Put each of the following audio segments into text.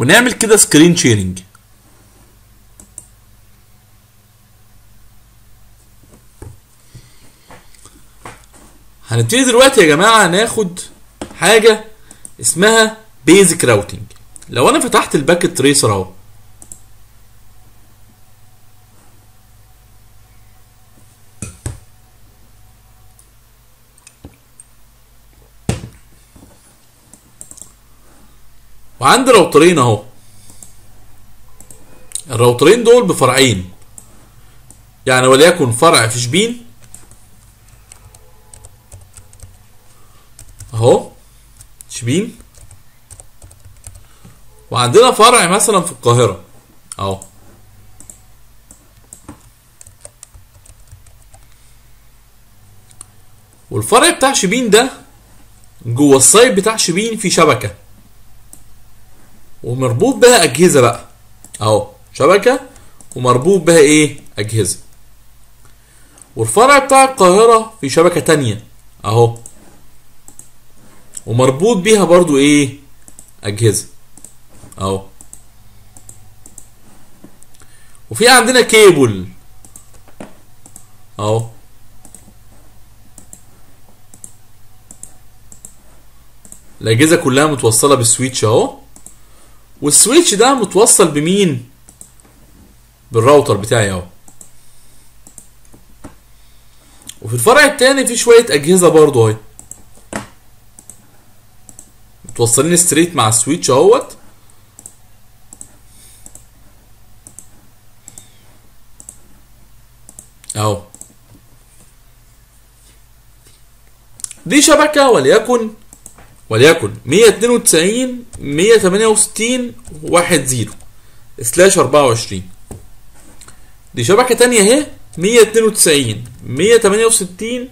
ونعمل كده سكرين شيرنج هنبتدي دلوقتي يا جماعه ناخد حاجه اسمها بيزك راوتنج لو انا فتحت الباكت تريسر اهو وعندي راوترين اهو الراوترين دول بفرعين يعني وليكن فرع في شبين اهو شبين وعندنا فرع مثلا في القاهرة اهو والفرع بتاع شبين ده جوه السايت بتاع شبين في شبكة ومربوط بها أجهزة بقى اهو شبكة ومربوط بها ايه أجهزة والفرع بتاع القاهرة في شبكة تانية اهو ومربوط بيها برضو ايه اجهزه اهو وفي عندنا كيبل اهو الاجهزه كلها متوصله بالسويتش اهو والسويتش ده متوصل بمين بالراوتر بتاعي اهو وفي الفرع التاني في شويه اجهزه برضو اهي متوصلين ستريت مع السويتش اهوت اهو دي شبكة وليكن وليكن 192 168 1 0 سلاش 24 دي شبكة تانية اهي 192 168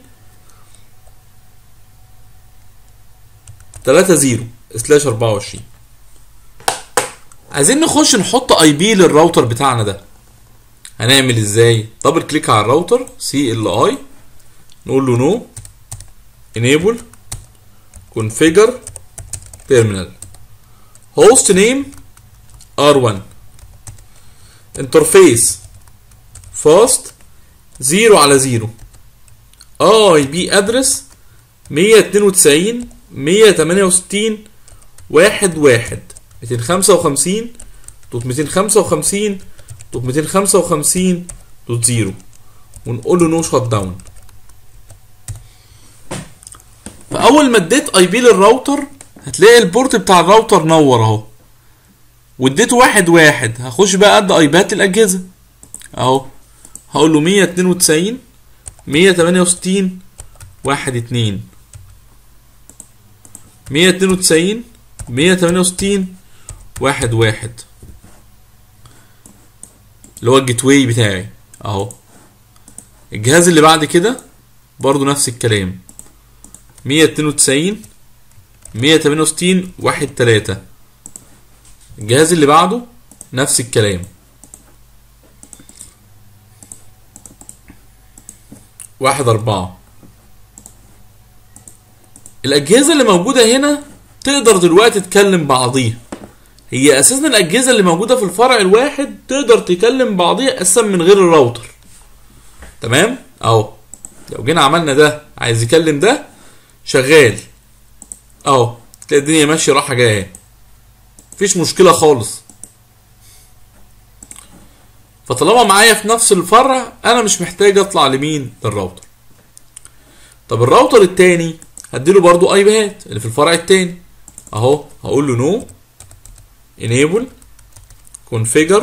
3 0 سلاش 24 عايزين نخش نحط اي بي للراوتر بتاعنا ده هنعمل ازاي دبل كليك على الراوتر سي ال اي نقول له نو انيبل كونفيجر تيرمينال هوست نيم ار1 انترفيس فاست 0 على 0 اي بي ادرس 192 168 واحد واحد 255 دوت 255 دوت 255 دوت زيرو ونقول له نو شات داون فاول ما اديت اي بي للراوتر هتلاقي البورت بتاع الراوتر نور اهو واديته واحد واحد هخش بقى ادي ايبات الاجهزه اهو هقول له 192 168 واحد اتنين 192 168 واحد واحد اللي هو الجيت واي بتاعي اهو الجهاز اللي بعد كده برضو نفس الكلام 192 168 واحد تلاتة الجهاز اللي بعده نفس الكلام واحد أربعة الأجهزة اللي موجودة هنا تقدر دلوقتي تكلم بعضيها هي أساسا الأجهزة اللي موجودة في الفرع الواحد تقدر تكلم بعضيها أساسا من غير الراوتر تمام أهو لو جينا عملنا ده عايز يكلم ده شغال أهو تلاقي الدنيا ماشية راحة جاية مفيش مشكلة خالص فطالما معايا في نفس الفرع انا مش محتاج اطلع لمين للراوتر طب الراوتر التاني هديله برضو ايباد اللي في الفرع التاني اهو هقول له نو enable configure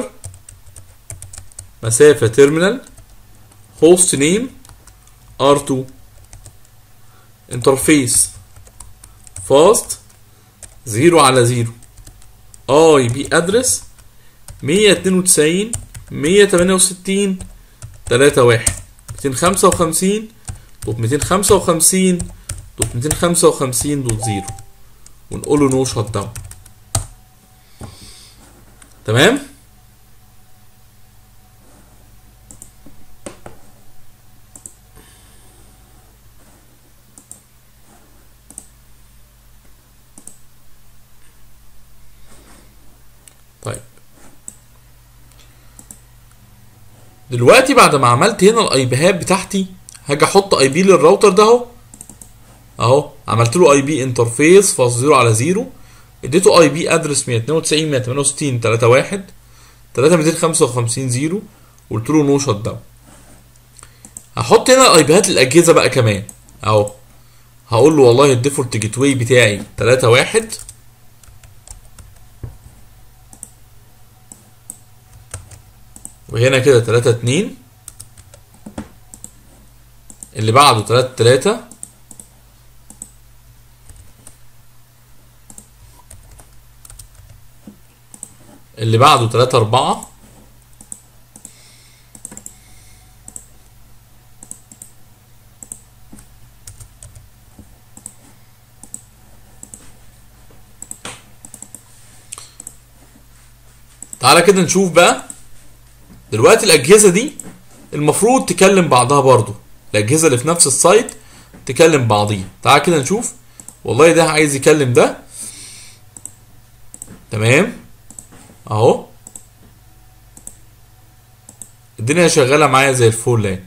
مسافة تيرمينال host name r2 interface fast 0 على 0 اي بي ادرس 192 168 3 1 255 دوت 255 دوت 255 دوت 0 ونقول له نو شات داون تمام طيب دلوقتي بعد ما عملت هنا الاي بيهات بتاعتي هاجي احط اي بي للراوتر ده اهو اهو عملت له اي بي انترفيس فاصل زيرو على زيرو اديته اي بي ادرس 192 168 31 3255 زيرو قلت له نو شت داون هحط هنا الاي بيهات للاجهزه بقى كمان اهو هقول له والله الديفولت جيت واي بتاعي 3 1 وهنا كده 3 2 اللي بعده 3 3 اللي بعده 3 4 تعالى كده نشوف بقى دلوقتي الاجهزه دي المفروض تكلم بعضها برضو الاجهزه اللي في نفس السايت تكلم بعضيها تعالى كده نشوف والله ده عايز يكلم ده تمام اهو الدنيا شغاله معايا زي الفل يعني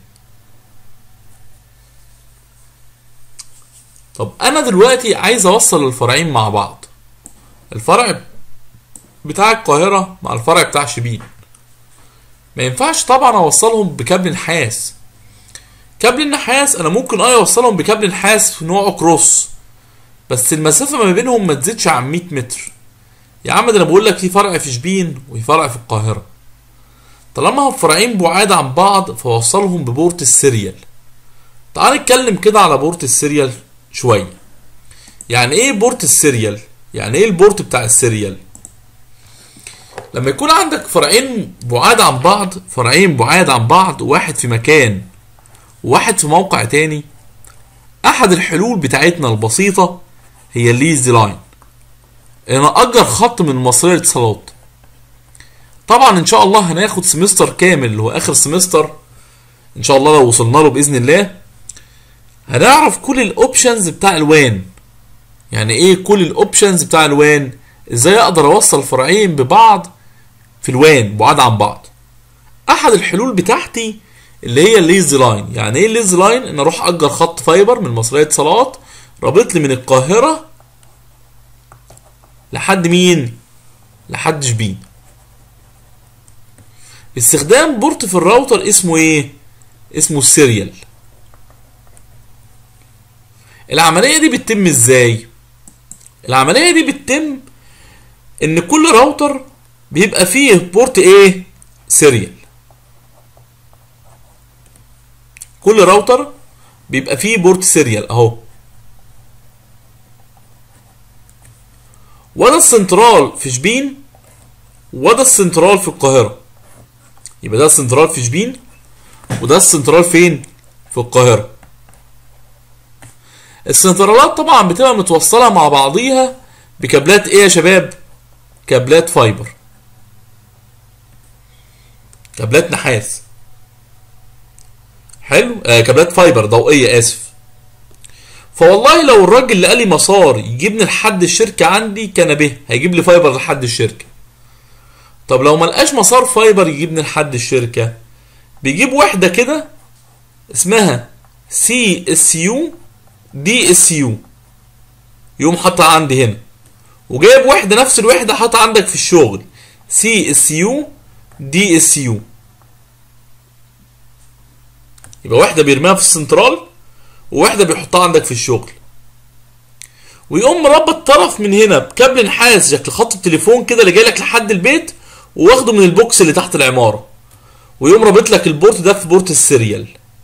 طب انا دلوقتي عايز اوصل الفرعين مع بعض الفرع بتاع القاهرة مع الفرع بتاع شبين ما ينفعش طبعا اوصلهم بكابل نحاس كابل النحاس انا ممكن اه اوصلهم بكابل نحاس في نوعه كروس بس المسافة ما بينهم ما تزيدش عن 100 متر يا عم ده انا بقول لك في فرع في شبين وفي فرع في القاهرة طالما هم فرعين بعاد عن بعض فوصلهم ببورت السيريال تعال نتكلم كده على بورت السيريال شوية يعني ايه بورت السيريال يعني ايه البورت بتاع السيريال لما يكون عندك فرعين بعاد عن بعض فرعين بعاد عن بعض واحد في مكان وواحد في موقع تاني احد الحلول بتاعتنا البسيطة هي الليز لاين ان اجر خط من مصرية الاتصالات طبعا ان شاء الله هناخد سمستر كامل اللي هو اخر سمستر ان شاء الله لو وصلنا له باذن الله هنعرف كل الاوبشنز بتاع الوان يعني ايه كل الاوبشنز بتاع الوان ازاي اقدر اوصل فرعين ببعض في الوان بعاد عن بعض احد الحلول بتاعتي اللي هي الليز لاين يعني ايه الليز لاين ان اروح اجر خط فايبر من مصرية اتصالات رابط لي من القاهرة لحد مين لحد شبين استخدام بورت في الراوتر اسمه ايه اسمه السيريال العملية دي بتتم ازاي العملية دي بتتم ان كل راوتر بيبقى فيه بورت ايه سيريال كل راوتر بيبقى فيه بورت سيريال اهو وده السنترال في شبين وده السنترال في القاهرة يبقى ده السنترال في شبين وده السنترال فين في القاهرة السنترالات طبعا بتبقى متوصلة مع بعضيها بكابلات ايه يا شباب كابلات فايبر كابلات نحاس حلو آه كابلات فايبر ضوئيه اسف فوالله لو الراجل اللي قال لي مسار يجيبني لحد الشركه عندي كان به هيجيب لي فايبر لحد الشركه طب لو ما لقاش مسار فايبر يجيبني لحد الشركه بيجيب وحده كده اسمها سي اس يو دي اس يو يقوم حاطها عندي هنا وجايب وحده نفس الوحده حاطها عندك في الشغل سي اس يو دي اس يو يبقى واحده بيرميها في السنترال وواحده بيحطها عندك في الشغل ويقوم مربط طرف من هنا بكابل نحاس شكل خط التليفون كده اللي جاي لك لحد البيت واخده من البوكس اللي تحت العماره ويقوم رابط لك البورت ده في بورت السيريال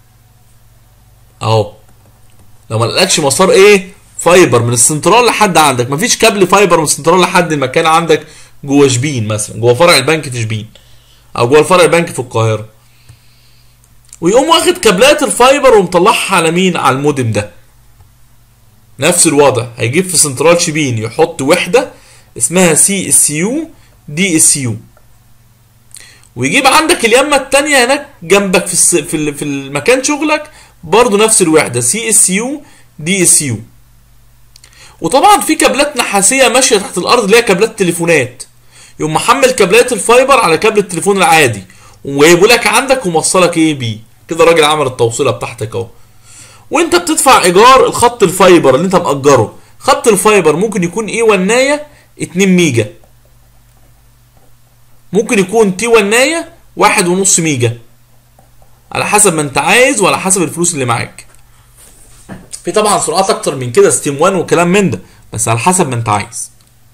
اهو لو ما لقاكش مسار ايه فايبر من السنترال لحد عندك مفيش كابل فايبر من السنترال لحد المكان عندك جوه شبين مثلا جوه فرع البنك في شبين او جوه الفرع البنك في القاهره ويقوم واخد كابلات الفايبر ومطلعها على مين على المودم ده نفس الوضع هيجيب في سنترال شبين يحط وحده اسمها سي اس يو دي اس يو ويجيب عندك اليمه التانية هناك جنبك في الس... في, ال... في المكان شغلك برضه نفس الوحده سي اس يو دي اس يو وطبعا في كابلات نحاسيه ماشيه تحت الارض اللي هي كابلات تليفونات يقوم محمل كابلات الفايبر على كابل التليفون العادي وجايبه لك عندك وموصلك ايه بيه كده الراجل عمل التوصيله بتاعتك اهو وانت بتدفع ايجار الخط الفايبر اللي انت مأجره خط الفايبر ممكن يكون ايه ونايه 2 ميجا ممكن يكون تي ونايه واحد ونص ميجا على حسب ما انت عايز وعلى حسب الفلوس اللي معاك في طبعا سرعات اكتر من كده ستيم 1 وكلام من ده بس على حسب ما انت عايز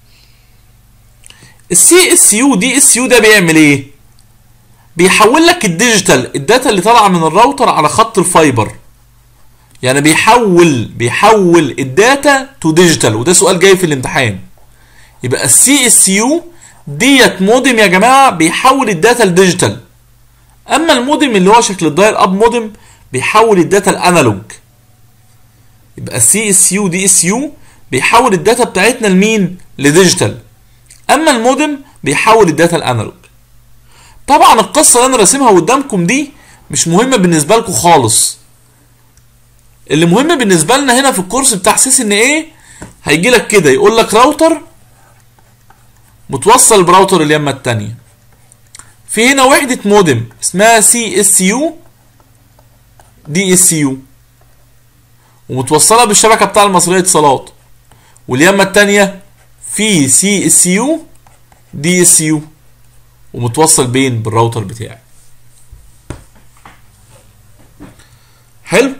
السي اس يو دي اس يو ده بيعمل ايه بيحول لك الديجيتال الداتا اللي طالعه من الراوتر على خط الفايبر يعني بيحول بيحول الداتا تو ديجيتال وده سؤال جاي في الامتحان يبقى السي اس يو ديت مودم يا جماعه بيحول الداتا لديجيتال اما المودم اللي هو شكل الدايل اب مودم بيحول الداتا الانالوج يبقى السي اس يو دي اس يو بيحول الداتا بتاعتنا لمين لديجيتال اما المودم بيحول الداتا الانالوج طبعا القصه اللي انا راسمها قدامكم دي مش مهمه بالنسبه لكم خالص اللي مهم بالنسبه لنا هنا في الكورس بتاع سيس ان ايه هيجي لك كده يقول لك راوتر متوصل براوتر اليمه الثانيه في هنا وحده مودم اسمها سي اس يو دي اس يو ومتوصله بالشبكه بتاع المصريه اتصالات واليمه الثانيه في سي اس يو دي اس يو ومتوصل بين بالراوتر بتاعي حلو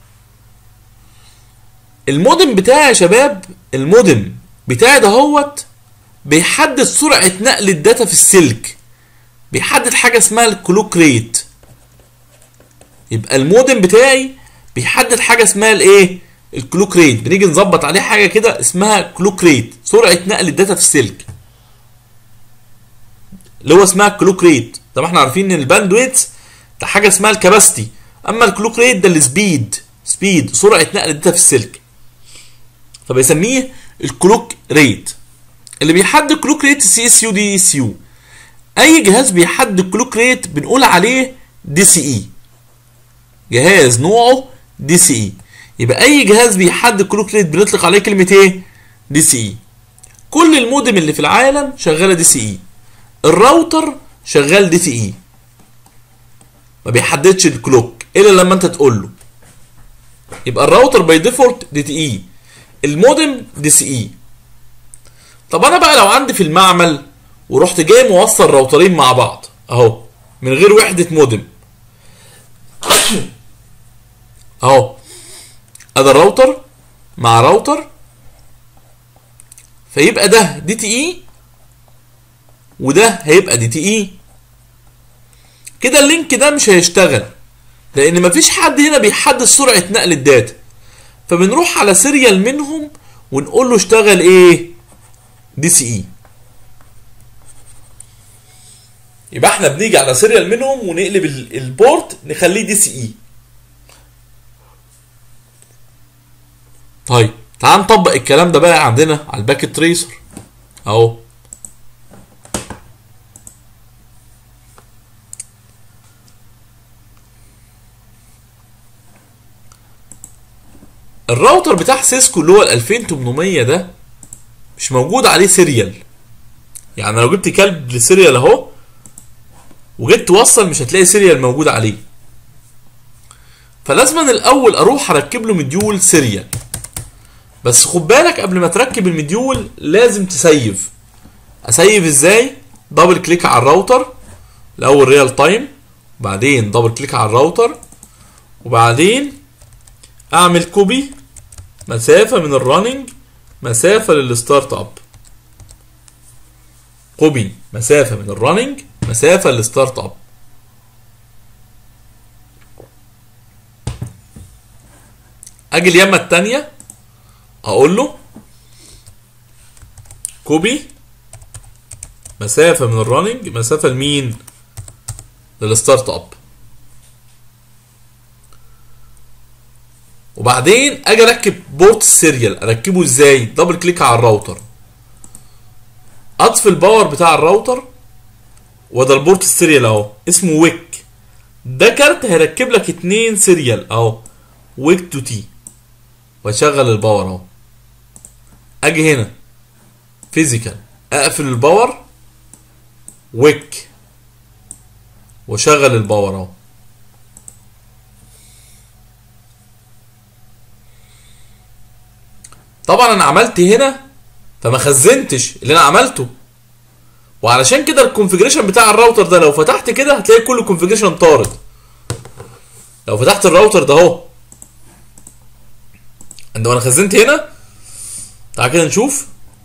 المودم بتاعي يا شباب المودم بتاعي دهوت بيحدد سرعة نقل الداتا في السلك بيحدد حاجة اسمها الكلوك ريت يبقى المودم بتاعي بيحدد حاجة اسمها الايه الكلوك ريت بنيجي نظبط عليه حاجة كده اسمها كلوك ريت سرعة نقل الداتا في السلك اللي هو اسمها الكلوك ريت طب احنا عارفين ان الباندويت ده حاجة اسمها الكباستي اما الكلوك ريت ده السبيد سبيد سرعة نقل الداتا في السلك فبيسميه الكلوك ريت اللي بيحدد كلوك ريت سي اس يو دي اس يو اي جهاز بيحدد كلوك ريت بنقول عليه دي سي اي جهاز نوعه دي سي اي يبقى اي جهاز بيحدد كلوك ريت بنطلق عليه كلمه ايه دي سي اي كل المودم اللي في العالم شغاله دي سي اي الراوتر شغال دي سي اي ما بيحددش الكلوك الا لما انت تقول له يبقى الراوتر باي ديفولت دي تي اي المودم دي سي اي طب انا بقى لو عندي في المعمل ورحت جاي موصل راوترين مع بعض اهو من غير وحده مودم اهو ادي الراوتر مع راوتر فيبقى ده دي تي اي وده هيبقى دي تي اي كده اللينك ده مش هيشتغل لان مفيش حد هنا بيحدد سرعه نقل الداتا فبنروح على سيريال منهم ونقول له اشتغل ايه دي سي اي يبقى احنا بنيجي على سيريال منهم ونقلب ال- البورت نخليه دي سي اي طيب تعال نطبق الكلام ده بقى عندنا على الباكيت تريسر اهو الراوتر بتاع سيسكو اللي هو ال 2800 ده مش موجود عليه سيريال يعني لو جبت كلب لسيريال اهو وجيت توصل مش هتلاقي سيريال موجود عليه فلازم أنا الاول اروح اركب له مديول سيريال بس خد بالك قبل ما تركب المديول لازم تسيف اسيف ازاي دبل كليك على الراوتر الاول ريال تايم بعدين دبل كليك على الراوتر وبعدين اعمل كوبي مسافه من الرننج مسافه للستارت اب كوبي مسافه من الرننج مسافه للستارت اب اجي اليمه الثانيه اقول له كوبي مسافه من الرننج مسافه لمين للستارت اب وبعدين اجي اركب بورت السيريال اركبه ازاي دبل كليك على الراوتر اطفي الباور بتاع الراوتر وده البورت السيريال اهو اسمه ويك ده كارت هيركب لك اتنين سيريال اهو ويك تو تي واشغل الباور اهو اجي هنا فيزيكال اقفل الباور ويك وشغل الباور اهو طبعا انا عملت هنا فما خزنتش اللي انا عملته وعلشان كده الكونفيجريشن بتاع الراوتر ده لو فتحت كده هتلاقي كل الكونفيجريشن طارد لو فتحت الراوتر ده اهو عندما انا خزنت هنا تعال كده نشوف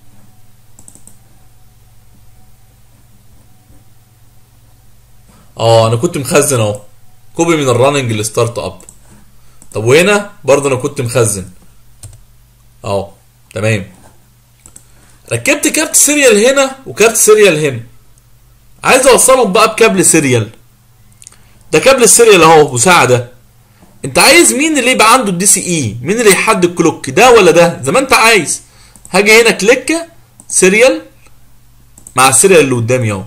اه انا كنت مخزن اهو كوبي من الرننج الستارت اب طب وهنا برضه انا كنت مخزن اهو تمام ركبت كارت سيريال هنا وكارت سيريال هنا عايز اوصلهم بقى بكابل سيريال ده كابل السيريال اهو مساعده انت عايز مين اللي يبقى عنده الدي سي اي مين اللي يحدد الكلوك ده ولا ده زي ما انت عايز هاجي هنا كليكه سيريال مع السيريال اللي قدامي اهو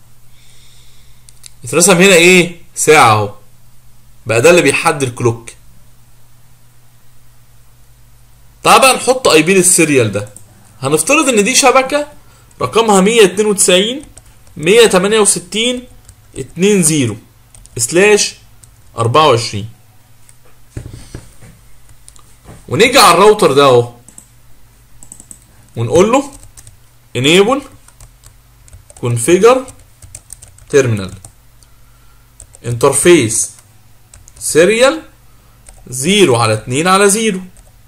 اترسم هنا ايه ساعه اهو بقى ده اللي بيحدد الكلوك تعال بقى نحط اي بي للسيريال ده هنفترض ان دي شبكه رقمها 192 168 20 سلاش 24 ونيجي على الراوتر ده اهو ونقول له enable configure terminal interface serial 0 على 2 على 0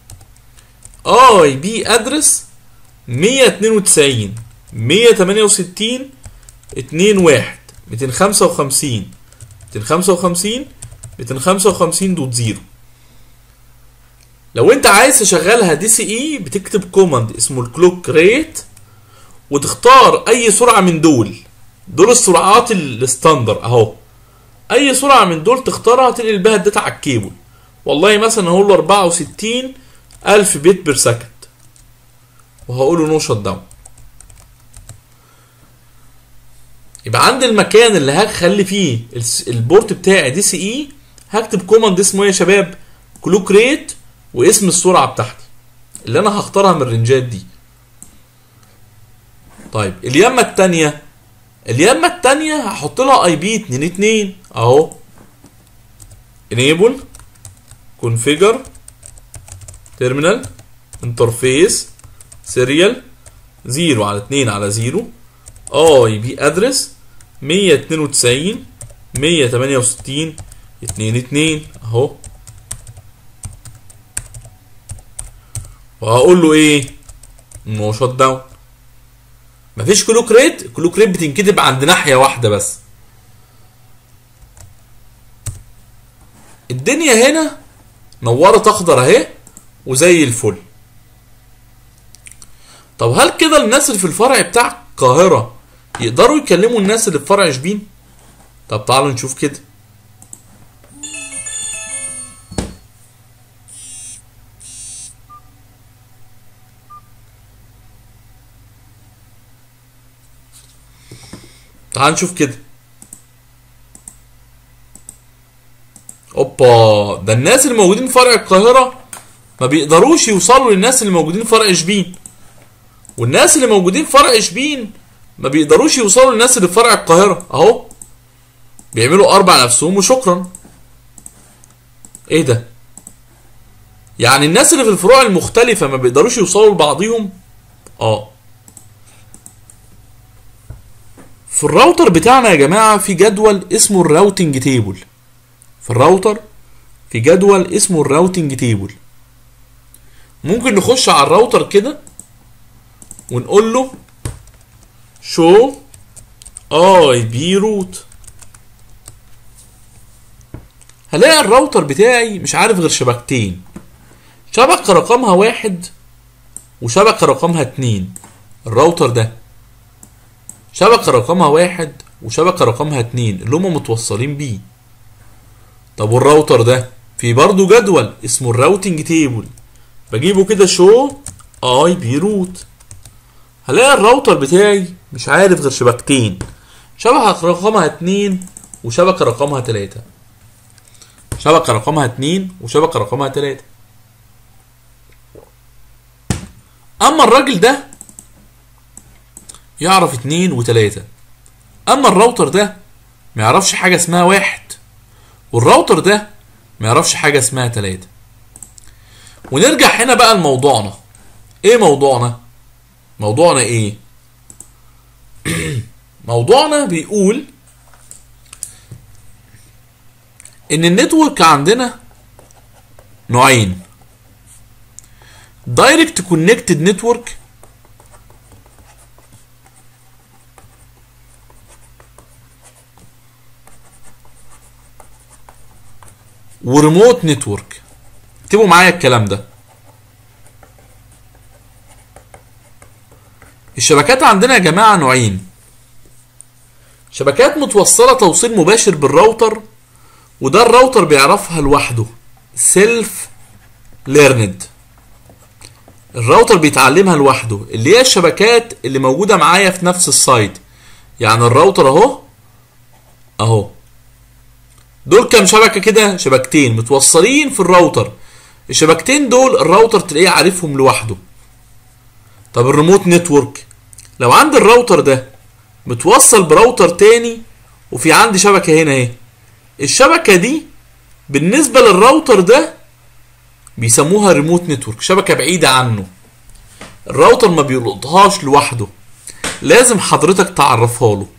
اي بي ادرس 192 168 2 1 255 255 255 دوت 0 لو انت عايز تشغلها دي سي اي بتكتب كوماند اسمه الكلوك ريت وتختار اي سرعه من دول دول السرعات الستاندر اهو اي سرعه من دول تختارها تنقل بها الداتا على الكيبل والله مثلا هقول له 64 الف بيت بير سكند وهقول له نو شت داون يبقى عند المكان اللي هخلي فيه الس- البورت بتاعي دي سي اي هكتب كوماند اسمه ايه يا شباب كلوك ريت واسم السرعه بتاعتي اللي انا هختارها من الرنجات دي طيب اليمه التانية اليمه التانية هحط لها اي بي 22 اهو enable configure terminal interface serial 0 على 2 على 0 اي بي ادرس 192 168 22 اهو وهقول له ايه نو شوت داون مفيش كلوك ريت كلوك ريت بتنكتب عند ناحيه واحده بس الدنيا هنا نورت اخضر اهي وزي الفل طب هل كده الناس اللي في الفرع بتاع القاهره يقدروا يكلموا الناس اللي في فرع شبين طب تعالوا نشوف كده تعال نشوف كده اوبا ده الناس اللي موجودين في فرع القاهرة ما بيقدروش يوصلوا للناس اللي موجودين في فرع شبين والناس اللي موجودين في فرع شبين ما بيقدروش يوصلوا للناس اللي في فرع القاهرة اهو بيعملوا اربع نفسهم وشكرا ايه ده يعني الناس اللي في الفروع المختلفة ما بيقدروش يوصلوا لبعضهم اه في الراوتر بتاعنا يا جماعة في جدول اسمه الراوتنج تيبل في الراوتر في جدول اسمه الراوتنج تيبل ممكن نخش على الراوتر كده ونقول له شو اي بي روت هلاقي الراوتر بتاعي مش عارف غير شبكتين شبكة رقمها واحد وشبكة رقمها اتنين الراوتر ده شبكة رقمها واحد وشبكة رقمها اتنين اللي هما متوصلين بيه طب والراوتر ده في برضه جدول اسمه الراوتنج تيبل بجيبه كده شو اي بي روت هلاقي الراوتر بتاعي مش عارف غير شبكتين شبكة رقمها اتنين وشبكة رقمها تلاتة شبكة رقمها اتنين وشبكة رقمها تلاتة اما الراجل ده يعرف اتنين وتلاتة اما الراوتر ده ما يعرفش حاجه اسمها واحد والراوتر ده ما يعرفش حاجه اسمها تلاتة ونرجع هنا بقى لموضوعنا ايه موضوعنا موضوعنا ايه موضوعنا بيقول ان النتورك عندنا نوعين دايركت كونكتد نتورك وريموت نتورك اكتبوا معايا الكلام ده الشبكات عندنا يا جماعه نوعين شبكات متوصله توصيل مباشر بالراوتر وده الراوتر بيعرفها لوحده سيلف ليرند الراوتر بيتعلمها لوحده اللي هي الشبكات اللي موجوده معايا في نفس السايت يعني الراوتر اهو اهو دول كام شبكه كده شبكتين متوصلين في الراوتر الشبكتين دول الراوتر تلاقيه عارفهم لوحده طب الريموت نتورك لو عندي الراوتر ده متوصل براوتر تاني وفي عندي شبكه هنا اهي الشبكه دي بالنسبه للراوتر ده بيسموها ريموت نتورك شبكه بعيده عنه الراوتر ما بيلقطهاش لوحده لازم حضرتك تعرفها له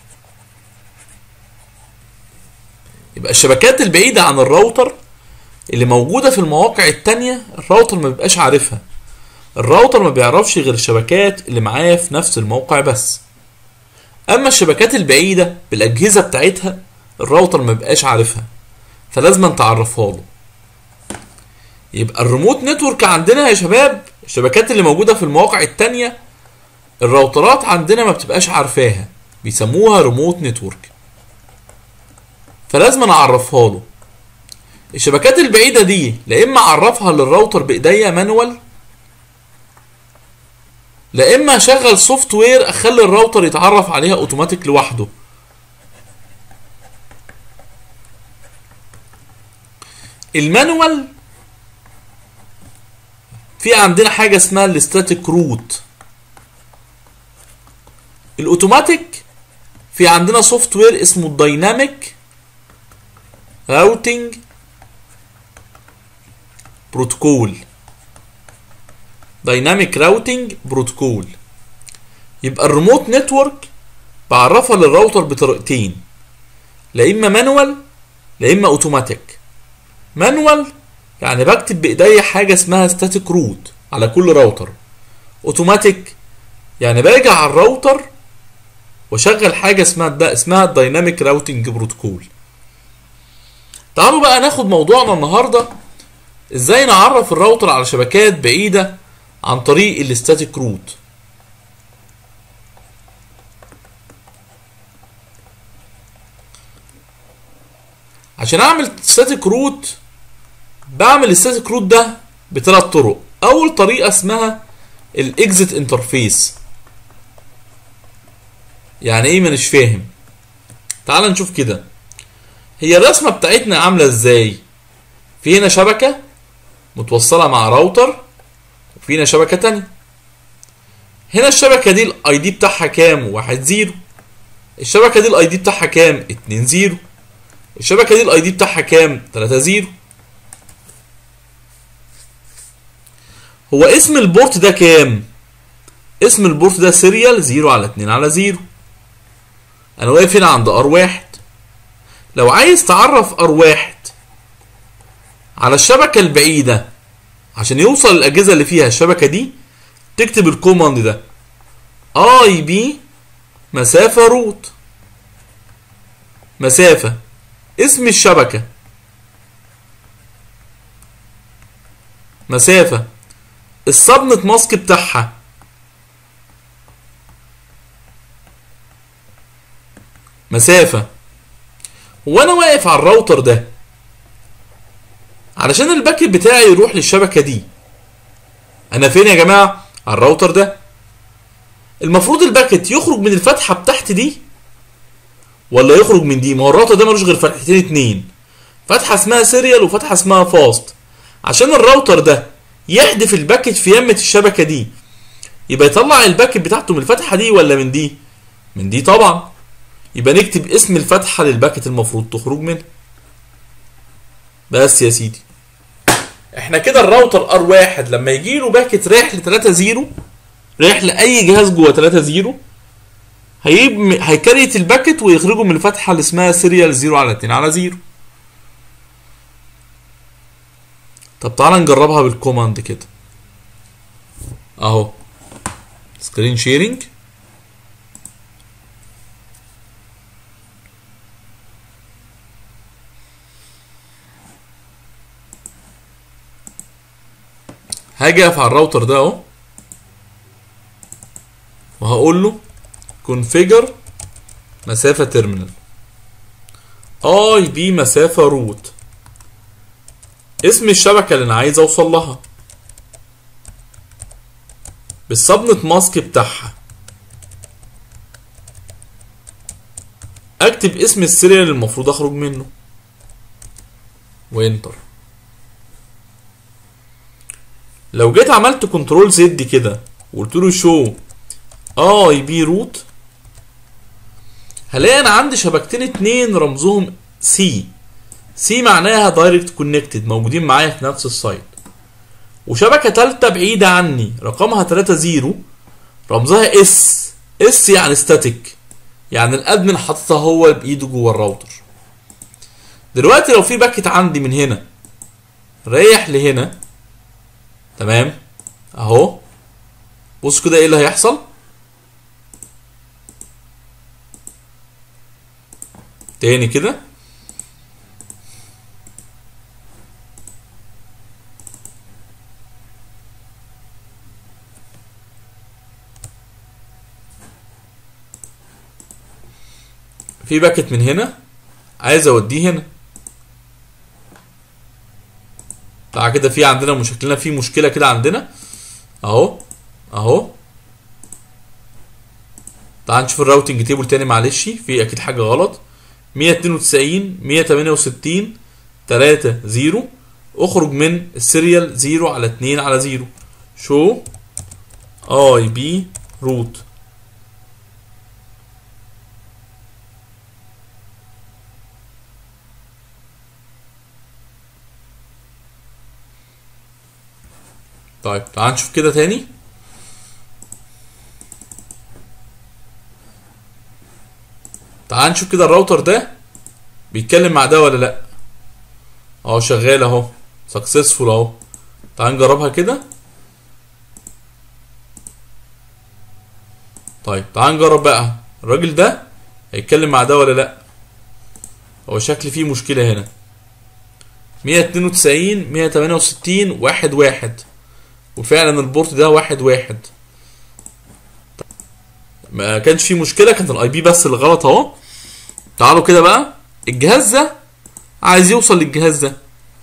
يبقى الشبكات البعيدة عن الراوتر اللي موجودة في المواقع التانية الراوتر ما بيبقاش عارفها الراوتر ما بيعرفش غير الشبكات اللي معايا في نفس الموقع بس اما الشبكات البعيدة بالاجهزة بتاعتها الراوتر ما بيبقاش عارفها فلازم تعرفها له يبقى الريموت نتورك عندنا يا شباب الشبكات اللي موجودة في المواقع التانية الراوترات عندنا ما بتبقاش عارفاها بيسموها ريموت نتورك فلازم اعرفها له الشبكات البعيدة دي لا اما اعرفها للراوتر بايديا مانوال لا اما اشغل سوفت وير اخلي الراوتر يتعرف عليها اوتوماتيك لوحده المانوال في عندنا حاجه اسمها الاستاتيك روت الاوتوماتيك في عندنا سوفت وير اسمه الدايناميك راوتنج بروتوكول دايناميك راوتنج بروتوكول يبقى الريموت نتورك بعرفها للراوتر بطريقتين لا اما مانوال لا اما اوتوماتيك مانوال يعني بكتب بايديا حاجه اسمها ستاتيك روت على كل راوتر اوتوماتيك يعني باجي على الراوتر واشغل حاجه اسمها ده اسمها الدايناميك راوتنج بروتوكول تعالوا بقى ناخد موضوعنا النهارده ازاي نعرف الراوتر على شبكات بعيده عن طريق الاستاتيك روت عشان اعمل ستاتيك روت بعمل الستاتيك روت ده بثلاث طرق اول طريقه اسمها الاكزit انترفيس يعني ايه مانيش فاهم تعال نشوف كده هي الرسمه بتاعتنا عامله ازاي في هنا شبكه متوصله مع راوتر وفي هنا شبكه تانية هنا الشبكه دي الاي دي بتاعها كام واحد زيرو الشبكه دي الاي دي بتاعها كام اتنين زيرو الشبكه دي الاي دي بتاعها كام 3 زيرو هو اسم البورت ده كام اسم البورت ده سيريال 0 على 2 على 0 انا واقف هنا عند ار واحد لو عايز تعرف ار واحد على الشبكة البعيدة عشان يوصل الأجهزة اللي فيها الشبكة دي تكتب الكوماند ده اي بي مسافة روت مسافة اسم الشبكة مسافة السبنت ماسك بتاعها مسافة وانا واقف على الراوتر ده علشان الباكت بتاعي يروح للشبكة دي انا فين يا جماعة على الراوتر ده المفروض الباكت يخرج من الفتحة بتاعت دي ولا يخرج من دي ما هو الراوتر ده ملوش غير فتحتين اتنين فتحة اسمها سيريال وفتحة اسمها فاست عشان الراوتر ده يحدف الباكت في يمة الشبكة دي يبقى يطلع الباكت بتاعته من الفتحة دي ولا من دي من دي طبعا يبقى نكتب اسم الفتحه للباكت المفروض تخرج منها بس يا سيدي احنا كده الراوتر ار واحد لما يجي له باكت رايح ل 3 0 رايح لاي جهاز جوه 3 0 هيب هيكريت الباكت ويخرجه من الفتحه اللي اسمها سيريال 0 على 2 على 0 طب تعالى نجربها بالكوماند كده اهو سكرين شيرنج هاجي اقف على الراوتر ده اهو وهقول له كونفيجر مسافة تيرمينال اي بي مسافة روت اسم الشبكة اللي انا عايز اوصل لها بالسبنت ماسك بتاعها اكتب اسم السيريال اللي المفروض اخرج منه وانتر لو جيت عملت كنترول زد كده وقلت له شو اي بي روت هلاقي انا عندي شبكتين اتنين رمزهم سي سي معناها دايركت كونكتد موجودين معايا في نفس السايت وشبكة تالتة بعيدة عني رقمها 3 0 رمزها اس اس يعني ستاتيك يعني الادمن حاططها هو بايده جوه الراوتر دلوقتي لو في باكت عندي من هنا رايح لهنا تمام اهو بص كده ايه اللي هيحصل تاني كده في باكت من هنا عايز اوديه هنا تعالى كده في عندنا مشكلنا في مشكله كده عندنا اهو اهو تعال نشوف الراوتنج تيبل تاني معلش في اكيد حاجه غلط 192 168 3 0 اخرج من السيريال 0 على 2 على 0 شو اي بي روت طيب تعال نشوف كده تاني تعال نشوف كده الراوتر ده بيتكلم مع ده ولا لا اهو شغال اهو سكسسفول اهو تعال نجربها كده طيب تعال نجرب بقى الراجل ده هيتكلم مع ده ولا لا هو شكل فيه مشكلة هنا 192 168 واحد واحد وفعلا البورت ده واحد واحد ما كانش فيه مشكله كانت الاي بي بس اللي غلط اهو تعالوا كده بقى الجهاز ده عايز يوصل للجهاز ده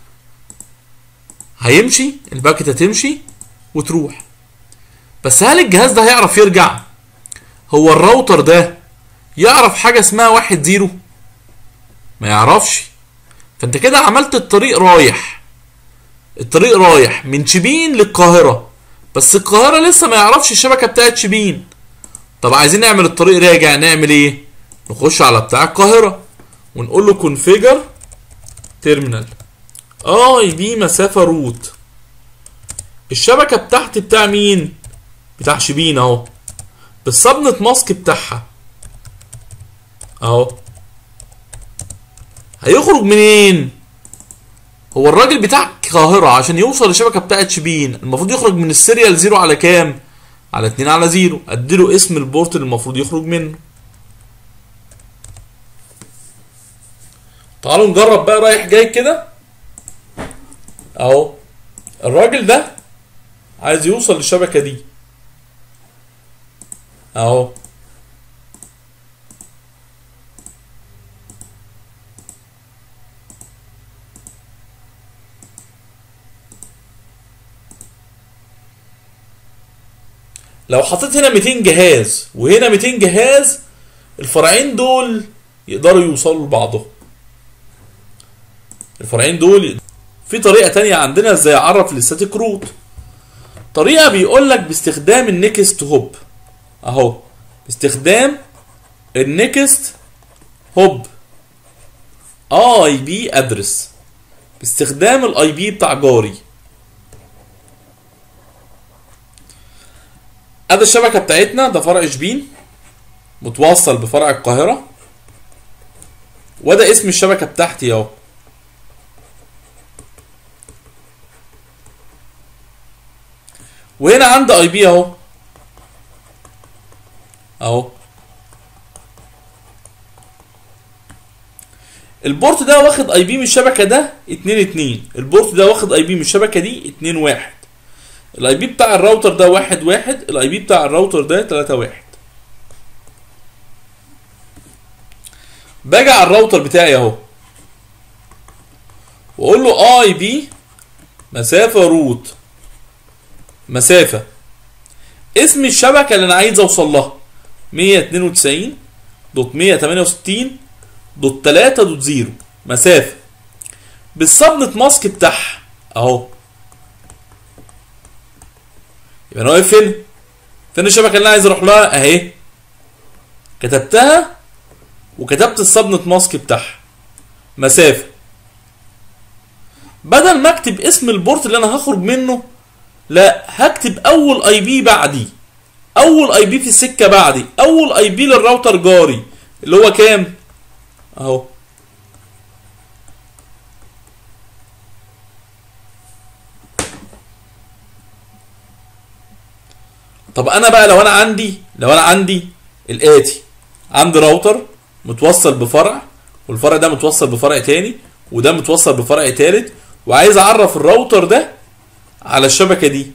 هيمشي الباكت هتمشي وتروح بس هل الجهاز ده هيعرف يرجع هو الراوتر ده يعرف حاجه اسمها واحد زيرو ما يعرفش فانت كده عملت الطريق رايح الطريق رايح من شبين للقاهرة بس القاهرة لسه ما يعرفش الشبكة بتاعت شبين طب عايزين نعمل الطريق راجع نعمل ايه نخش على بتاع القاهرة ونقول له كونفيجر تيرمينال اي بي مسافة روت الشبكة بتاعتي بتاع مين بتاع شبين اهو بالسبنت ماسك بتاعها اهو هيخرج منين هو الراجل بتاع القاهرة عشان يوصل للشبكة بتاعت شبين المفروض يخرج من السيريال زيرو على كام؟ على 2 على زيرو اديله اسم البورت اللي المفروض يخرج منه تعالوا نجرب بقى رايح جاي كده اهو الراجل ده عايز يوصل للشبكة دي اهو لو حطيت هنا 200 جهاز وهنا 200 جهاز الفرعين دول يقدروا يوصلوا لبعضهم الفرعين دول في طريقة تانية عندنا ازاي اعرف الاستاتيك روت طريقة بيقول لك باستخدام النكست هوب اهو باستخدام النكست هوب اي بي ادرس باستخدام الاي بي بتاع جاري ادي الشبكه بتاعتنا ده فرع شبين متوصل بفرع القاهره وده اسم الشبكه بتاعتي اهو وهنا عندي اي بي اهو اهو البورت ده واخد اي بي من الشبكه ده 2 2 البورت ده واخد اي بي من الشبكه دي 2 1 الاي بي بتاع الراوتر ده 1 1 الاي بي بتاع الراوتر ده 3 1 باجي على الراوتر بتاعي اهو واقول له اي بي مسافه روت مسافه اسم الشبكه اللي انا عايز اوصل لها 192 دوت 168 دوت 3 دوت 0 مسافه بالسبنت ماسك بتاعها اهو يبقى انا واقف فين؟ فين الشبكه اللي انا عايز اروح لها اهي كتبتها وكتبت السبنت ماسك بتاعها مسافه بدل ما اكتب اسم البورت اللي انا هخرج منه لا هكتب اول اي بي بعدي اول اي بي في السكه بعدي اول اي بي للراوتر جاري اللي هو كام اهو طب انا بقى لو انا عندي لو انا عندي الاتي عندي راوتر متوصل بفرع والفرع ده متوصل بفرع تاني وده متوصل بفرع تالت وعايز اعرف الراوتر ده على الشبكه دي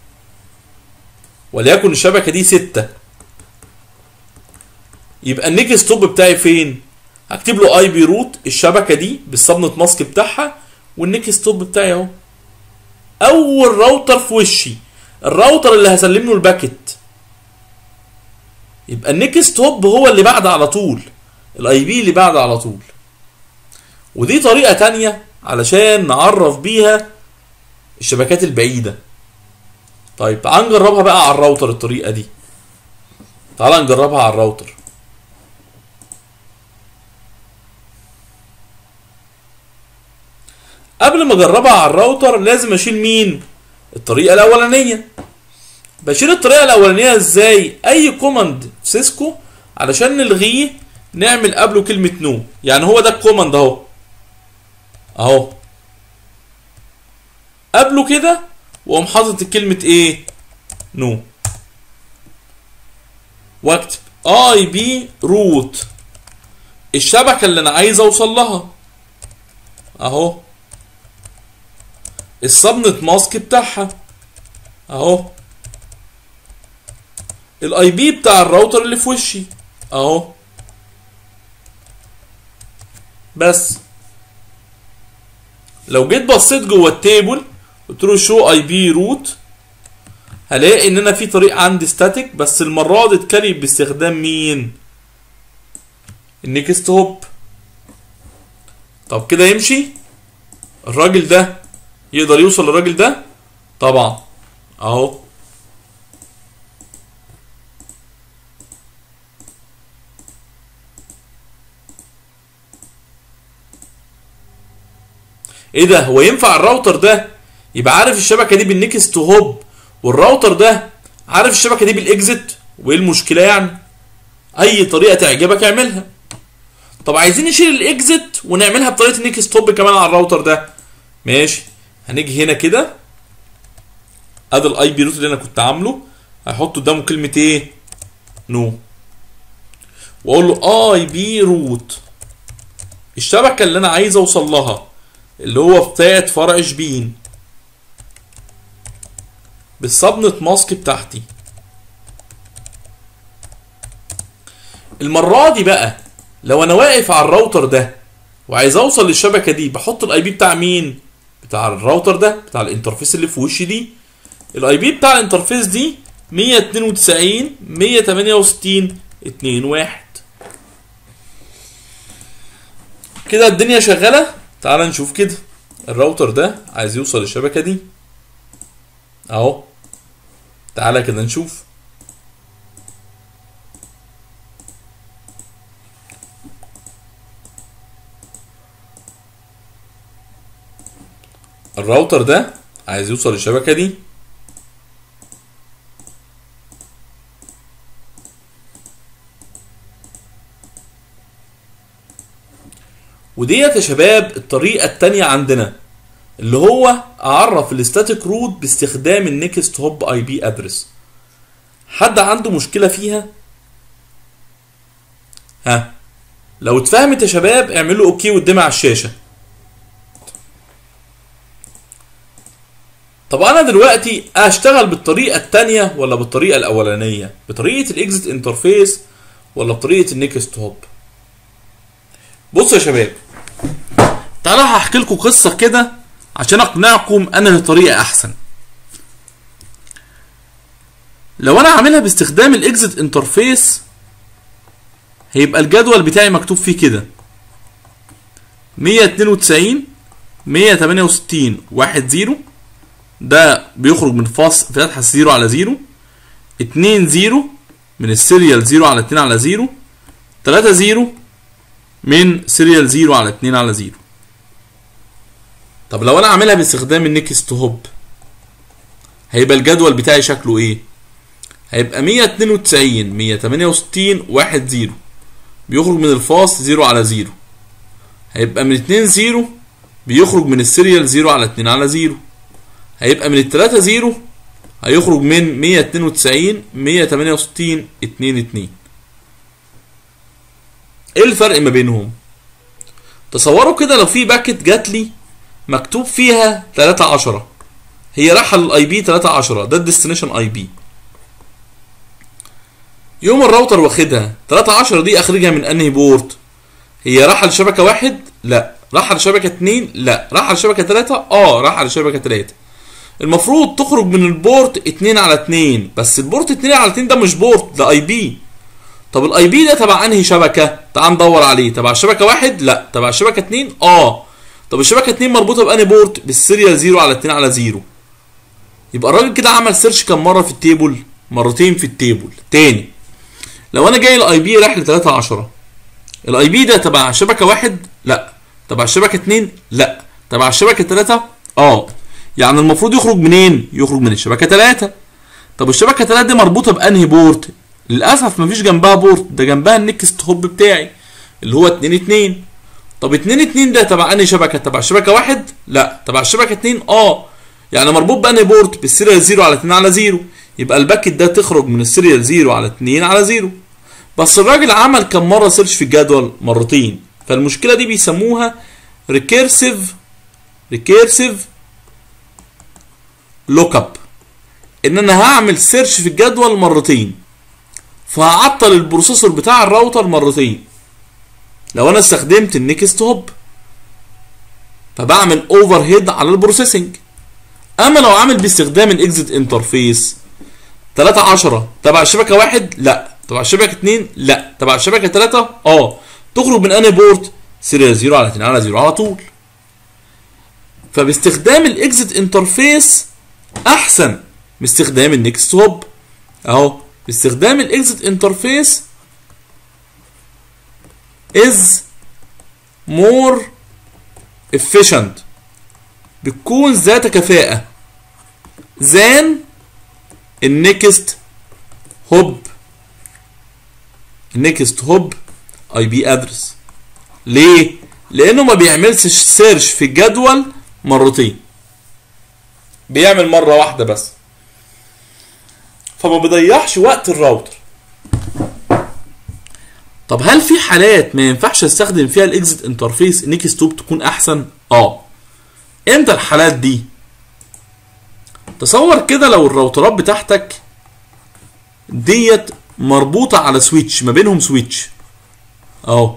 وليكن الشبكه دي ستة يبقى النيكست توب بتاعي فين هكتب له اي بي روت الشبكه دي بالسبنت ماسك بتاعها والنيكست توب بتاعي اهو اول راوتر في وشي الراوتر اللي هسلم له الباكت يبقى النيكست هوب هو اللي بعد على طول الاي بي اللي بعد على طول ودي طريقه تانية علشان نعرف بيها الشبكات البعيده طيب تعال نجربها بقى على الراوتر الطريقه دي تعال نجربها على الراوتر قبل ما اجربها على الراوتر لازم اشيل مين الطريقه الاولانيه بشيل الطريقه الاولانيه ازاي اي كوماند في سيسكو علشان نلغيه نعمل قبله كلمه نو يعني هو ده الكوماند اهو اهو قبله كده واقوم حاطط كلمه ايه نو واكتب اي بي روت الشبكه اللي انا عايز اوصل لها اهو السبنت ماسك بتاعها اهو الاي بي بتاع الراوتر اللي في وشي اهو بس لو جيت بصيت جوه التيبل قلت له شو اي بي روت هلاقي ان انا في طريق عندي ستاتيك بس المره دي اتكلم باستخدام مين النكست هوب طب كده يمشي الراجل ده يقدر يوصل للراجل ده طبعا اهو ايه ده هو ينفع الراوتر ده يبقى عارف الشبكه دي بالنكست هوب والراوتر ده عارف الشبكه دي بالاكزت وايه المشكله يعني اي طريقه تعجبك اعملها طب عايزين نشيل الاكزت ونعملها بطريقه النكست هوب كمان على الراوتر ده ماشي هنيجي هنا كده ادي الاي بي روت اللي انا كنت عامله هحط قدامه كلمه ايه نو واقول له اي بي روت الشبكه اللي انا عايز اوصل لها اللي هو بتاعت فرع شبين بالسبنت ماسك بتاعتي المره دي بقى لو انا واقف على الراوتر ده وعايز اوصل للشبكه دي بحط الاي بي بتاع مين بتاع الراوتر ده بتاع الانترفيس اللي في وشي دي الاي بي بتاع الانترفيس دي 192 168 2 1 كده الدنيا شغاله تعال نشوف كده الراوتر ده عايز يوصل للشبكه دي اهو تعالى كده نشوف الراوتر ده عايز يوصل للشبكه دي وديت يا شباب الطريقه التانية عندنا اللي هو اعرف الستاتيك روت باستخدام النكست هوب اي بي ادرس حد عنده مشكله فيها ها لو اتفهمت يا شباب اعملوا اوكي قدامي على الشاشه طب انا دلوقتي اشتغل بالطريقه الثانيه ولا بالطريقه الاولانيه بطريقه الاكزit انترفيس ولا بطريقه النكست هوب بصوا يا شباب تعالوا هحكي لكم قصه كده عشان اقنعكم انهي طريقه احسن لو انا عاملها باستخدام الاكزit انترفيس هيبقى الجدول بتاعي مكتوب فيه كده 192 168 1 0 ده بيخرج من فاص فتحة 0 على 0 2 0 من السيريال 0 على 2 على 0 3 0 من سيريال 0 على 2 على 0 طب لو انا عاملها باستخدام النكست هوب هيبقى الجدول بتاعي شكله ايه هيبقى 192 168 1 0 بيخرج من الفاص 0 على 0 هيبقى من 2 0 بيخرج من السيريال 0 على 2 على 0 هيبقى من التلاتة 0 هيخرج من 192 168 2 2 ايه الفرق ما بينهم تصوروا كده لو في باكت جات لي مكتوب فيها 3 10 هي رايحه للاي بي 3 10 ده الديستنيشن اي بي يوم الراوتر واخدها 3 10 دي اخرجها من انهي بورت هي رايحه لشبكه واحد لا رايحه لشبكه اتنين لا رايحه لشبكه تلاتة اه رايحه لشبكه تلاتة المفروض تخرج من البورت اتنين على اتنين بس البورت اتنين على اتنين ده مش بورت ده اي بي طب الاي بي ده تبع انهي شبكه تعال ندور عليه تبع الشبكه واحد لا تبع الشبكه اتنين اه طب الشبكه اتنين مربوطه بانهي بورت بالسيريال زيرو على اتنين على زيرو يبقى الراجل كده عمل سيرش كم مره في التيبل مرتين في التيبل تاني لو انا جاي الاي بي رايح ل 3 10 الاي بي ده تبع شبكه واحد لا تبع الشبكه اتنين لا تبع الشبكه تلاتة اه يعني المفروض يخرج منين يخرج من الشبكه تلاتة طب الشبكه تلاتة دي مربوطه بانهي بورت للاسف مفيش جنبها بورت ده جنبها النكست هوب بتاعي اللي هو 2 2 طب 2 2 ده تبع انهي شبكه تبع الشبكه واحد لا تبع الشبكه 2 اه يعني مربوط بانهي بورت بالسيريال 0 على 2 على 0 يبقى الباكت ده تخرج من السيريال 0 على 2 على 0 بس الراجل عمل كم مره سيرش في الجدول مرتين فالمشكله دي بيسموها ريكيرسيف ريكيرسيف لوك اب ان انا هعمل سيرش في الجدول مرتين فهعطل البروسيسور بتاع الراوتر مرتين لو انا استخدمت النكست هوب فبعمل اوفر هيد على البروسيسنج اما لو عامل باستخدام الاكزيت انترفيس 3 10 تبع الشبكه واحد لا تبع الشبكه 2 لا تبع الشبكه 3 اه تخرج من انهي بورت سيريال 0 على 2 على 0 على طول فباستخدام الاكزيت انترفيس احسن من استخدام النكست هوب اهو باستخدام الاكزيت انترفيس is more efficient بتكون ذات كفاءة than النكست هوب النكست هوب اي بي ادرس ليه؟ لانه ما بيعملش سيرش في الجدول مرتين بيعمل مره واحده بس فما بيضيعش وقت الراوتر طب هل في حالات ما ينفعش استخدم فيها الاكزيت انترفيس نيكست هوب تكون احسن اه امتى الحالات دي تصور كده لو الراوترات بتاعتك ديت مربوطة على سويتش ما بينهم سويتش اهو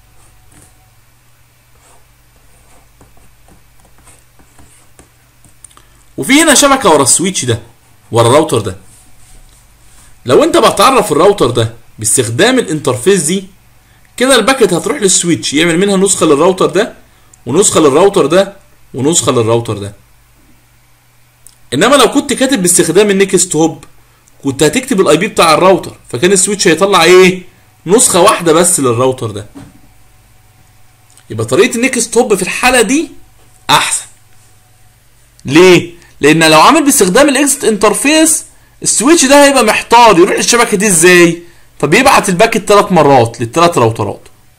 وفي هنا شبكة ورا السويتش ده ورا الراوتر ده لو انت بتعرف الراوتر ده باستخدام الانترفيس دي كده الباكت هتروح للسويتش يعمل منها نسخة للراوتر ده ونسخة للراوتر ده ونسخة للراوتر ده انما لو كنت كاتب باستخدام النكست هوب كنت هتكتب الاي بي بتاع الراوتر فكان السويتش هيطلع ايه نسخه واحده بس للراوتر ده يبقى طريقه النكست هوب في الحاله دي احسن ليه لان لو عامل باستخدام الاكزت انترفيس السويتش ده هيبقى محتار يروح للشبكه دي ازاي فبيبعت الباكت ثلاث مرات للثلاث راوترات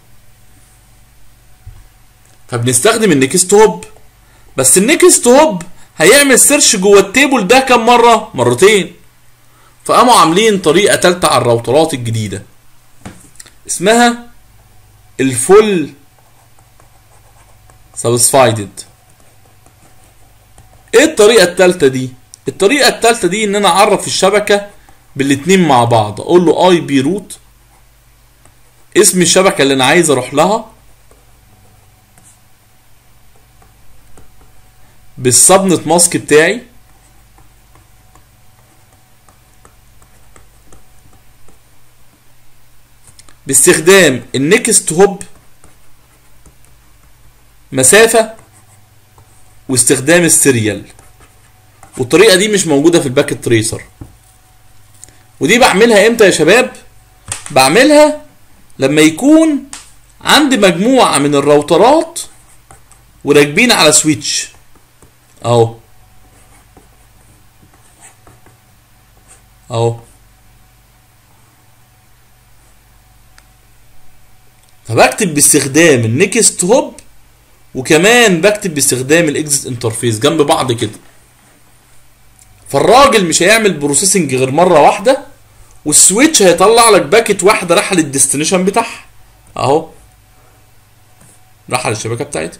فبنستخدم النكست هوب بس النكست هوب هيعمل سيرش جوه التيبل ده كم مره مرتين فقاموا عاملين طريقه ثالثه على الراوترات الجديده اسمها الفول سبسفايدد ايه الطريقه الثالثه دي الطريقه الثالثه دي ان انا اعرف الشبكه بالاتنين مع بعض اقول له اي بي روت اسم الشبكه اللي انا عايز اروح لها بالسبنت ماسك بتاعي باستخدام النكست هوب مسافة واستخدام السيريال والطريقة دي مش موجودة في الباكت تريسر ودي بعملها امتى يا شباب بعملها لما يكون عندي مجموعة من الراوترات وراكبين على سويتش اهو اهو فبكتب باستخدام النكست هوب وكمان بكتب باستخدام الاكزت انترفيس جنب بعض كده فالراجل مش هيعمل بروسيسنج غير مره واحده والسويتش هيطلع لك باكت واحده رايحه للديستنيشن بتاعها اهو رايحه للشبكه بتاعتها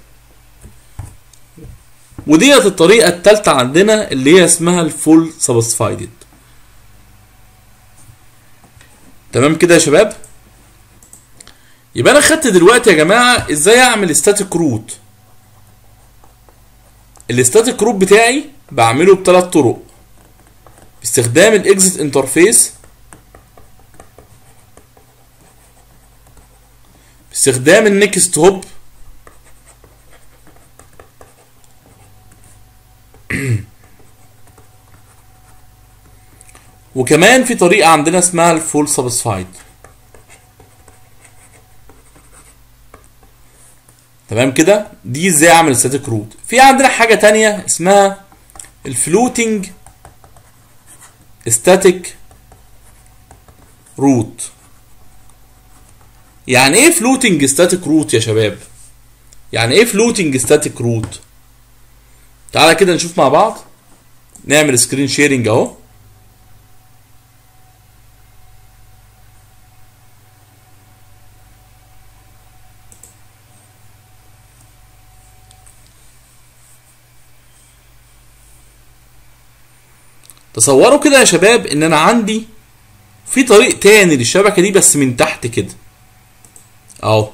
وديت الطريقه الثالثه عندنا اللي هي اسمها الفول سبسفايدد تمام كده يا شباب يبقى انا خدت دلوقتي يا جماعه ازاي اعمل ستاتيك روت الستاتيك روت بتاعي بعمله بثلاث طرق باستخدام الاكزت انترفيس باستخدام النكست هوب وكمان في طريقه عندنا اسمها الفول سبسفايد تمام كده دي ازاي اعمل ستاتيك روت في عندنا حاجه تانية اسمها الفلوتنج ستاتيك روت يعني ايه فلوتنج ستاتيك روت يا شباب يعني ايه فلوتنج ستاتيك روت تعالى كده نشوف مع بعض نعمل سكرين شيرنج اهو تصوروا كده يا شباب ان انا عندي في طريق تاني للشبكه دي بس من تحت كده اهو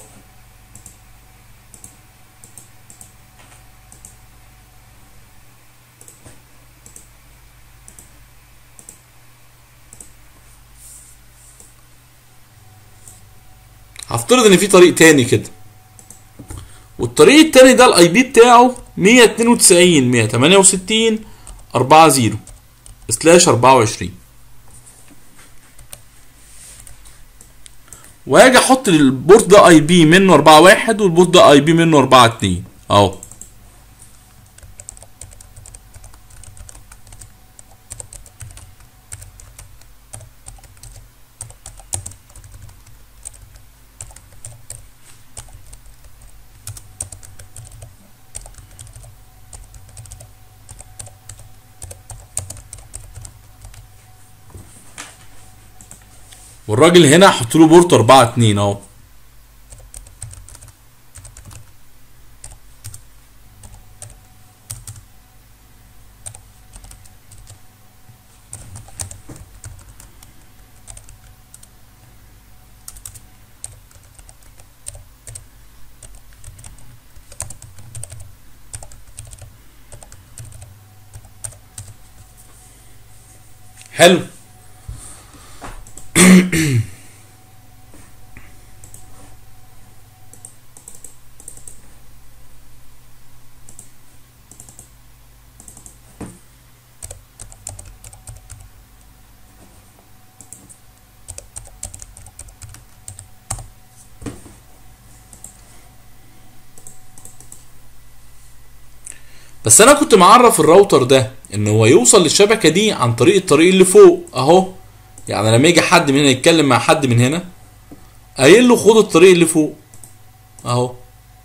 هفترض ان في طريق تاني كده والطريق التاني ده الاي بي بتاعه 192 168 40 سلاش 24 واجي احط البورت ده اي بي منه 41 والبورت ده اي بي منه 42 اهو والراجل هنا هحط له بورت 4 2 اهو حلو بس انا كنت معرف الراوتر ده ان هو يوصل للشبكه دي عن طريق الطريق اللي فوق اهو يعني لما يجي حد من هنا يتكلم مع حد من هنا قايل له خد الطريق اللي فوق اهو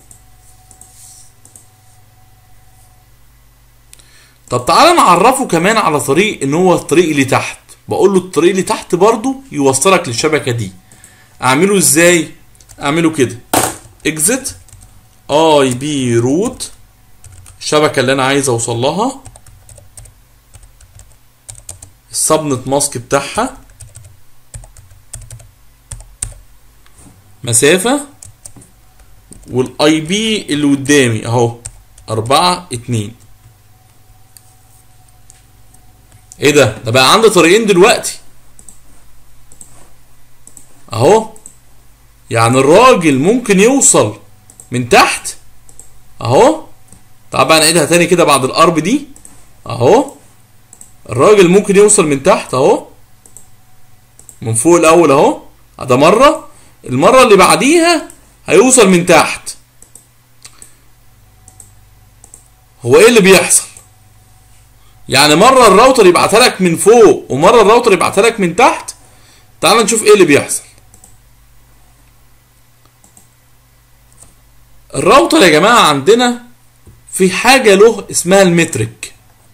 طب تعالى نعرفه كمان على طريق ان هو الطريق اللي تحت بقول له الطريق اللي تحت برضو يوصلك للشبكه دي اعمله ازاي اعمله كده اكزit اي بي روت الشبكه اللي انا عايز اوصل لها السبنت ماسك بتاعها مسافة والاي بي اللي قدامي اهو أربعة اتنين ايه ده ده بقى عندي طريقين دلوقتي اهو يعني الراجل ممكن يوصل من تحت اهو طبعا نعيدها تاني كده بعد الارب دي اهو الراجل ممكن يوصل من تحت اهو من فوق الاول اهو ده مره المره اللي بعديها هيوصل من تحت هو ايه اللي بيحصل يعني مره الراوتر يبعتها لك من فوق ومره الراوتر يبعتها لك من تحت تعال نشوف ايه اللي بيحصل الراوتر يا جماعه عندنا في حاجه له اسمها المترك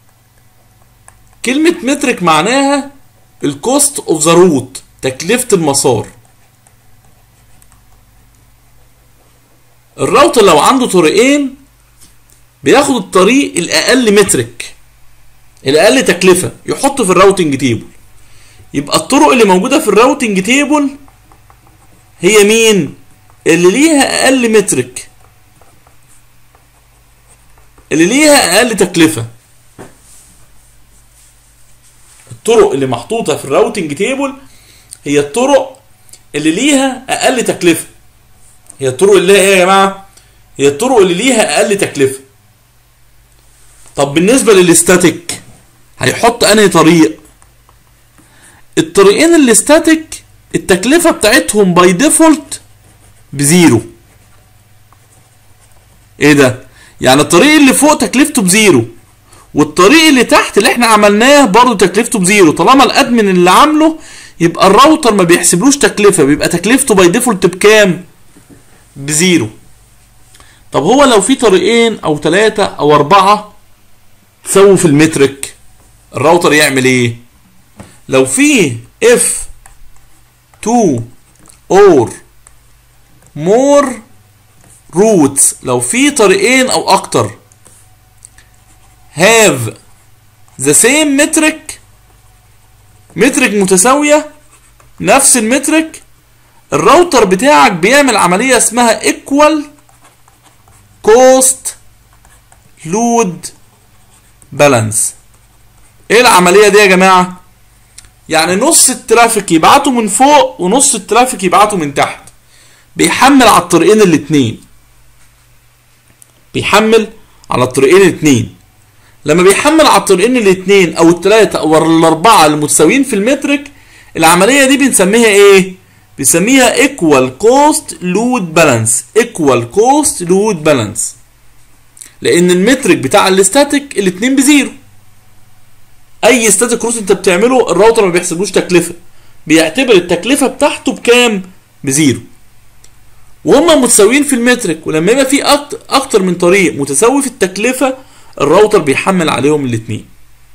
كلمه مترك معناها الكوست اوف ذا روت تكلفه المسار الراوتر لو عنده طريقين بياخد الطريق الاقل مترك الاقل تكلفه يحطه في الراوتنج تيبل يبقى الطرق اللي موجوده في الراوتنج تيبل هي مين اللي ليها اقل مترك اللي ليها اقل تكلفه الطرق اللي محطوطه في الراوتنج تيبل هي الطرق اللي ليها اقل تكلفه هي الطرق اللي هي ايه يا جماعه هي الطرق اللي ليها اقل تكلفه طب بالنسبه للاستاتيك هيحط انهي طريق الطريقين الاستاتيك التكلفه بتاعتهم باي ديفولت بزيرو ايه ده يعني الطريق اللي فوق تكلفته بزيرو والطريق اللي تحت اللي احنا عملناه برضه تكلفته بزيرو طالما الادمن اللي عامله يبقى الراوتر ما بيحسبلوش تكلفه بيبقى تكلفته باي ديفولت بكام بزيرو طب هو لو في طريقين او ثلاثة او اربعة سووا في المترك الراوتر يعمل ايه لو في اف 2 اور مور روتس لو في طريقين او اكتر have the same metric مترك متساوية نفس المترك الراوتر بتاعك بيعمل عملية اسمها equal cost load balance ايه العملية دي يا جماعة يعني نص الترافيك يبعته من فوق ونص الترافيك يبعته من تحت بيحمل على الطريقين الاتنين بيحمل على الطريقين الاتنين لما بيحمل على الطريقين الاتنين او التلاتة او الاربعة المتساويين في المترك العملية دي بنسميها ايه بنسميها equal cost load balance equal cost load balance لان المترك بتاع الاستاتيك الاتنين بزيرو اي استاتيك روت انت بتعمله الراوتر ما بيحسبوش تكلفه بيعتبر التكلفه بتاعته بكام بزيرو وهم متساويين في المترك ولما يبقى في أكتر, اكتر من طريق متساوي في التكلفه الراوتر بيحمل عليهم الاثنين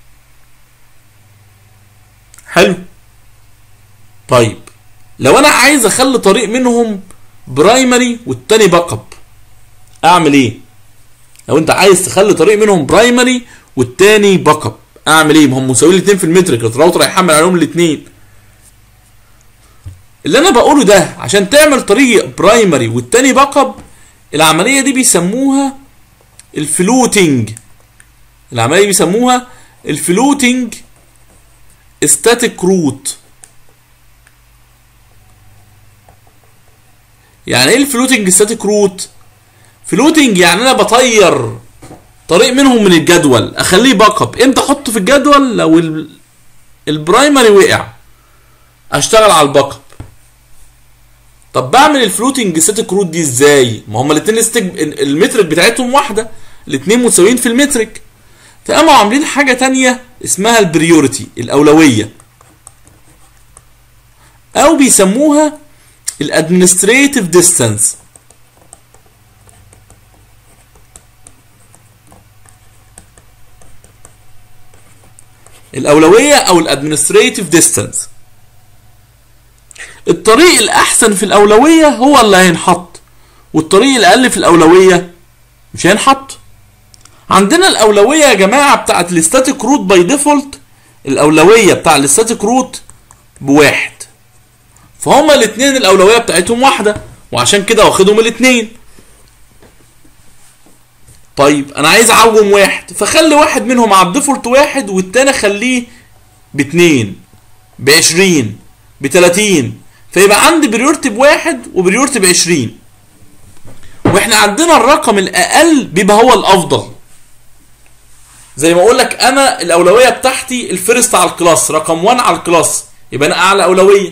حلو طيب لو انا عايز اخلي طريق منهم برايمري والتاني باك اب اعمل ايه لو انت عايز تخلي طريق منهم برايمري والتاني باك اب اعمل ايه ما هم مساويين الاثنين في المترك الراوتر هيحمل عليهم الاثنين اللي انا بقوله ده عشان تعمل طريق برايمري والتاني باك اب العمليه دي بيسموها الفلوتنج العمليه دي بيسموها الفلوتنج ستاتيك روت يعني ايه الفلوتنج ستاتيك روت فلوتنج يعني انا بطير طريق منهم من الجدول اخليه باك اب امتى احطه في الجدول لو ال- البرايمري وقع اشتغل على الباك اب طب بعمل الفلوتنج ستاتيك روت دي ازاي ما هما الاثنين استج... المترك بتاعتهم واحده الاتنين متساويين في المترك فقاموا عاملين حاجه تانية اسمها البريوريتي الاولويه او بيسموها الادمنستريتيف ديستانس الاولويه او الادمنستريتيف ديستانس الطريق الاحسن في الاولويه هو اللي هينحط والطريق الاقل في الاولويه مش هينحط عندنا الاولويه يا جماعه بتاعت الاستاتيك روت باي ديفولت الاولويه بتاع الاستاتيك روت بواحد فهما الاثنين الاولويه بتاعتهم واحده وعشان كده واخدهم الاثنين طيب انا عايز اعوم واحد فخلي واحد منهم على الديفولت واحد والتاني خليه باتنين بعشرين بتلاتين فيبقى عندي بريورتي بواحد وبريورتي بعشرين واحنا عندنا الرقم الاقل بيبقى هو الافضل زي ما اقول لك انا الاولويه بتاعتي الفيرست على الكلاس رقم 1 على الكلاس يبقى انا اعلى اولويه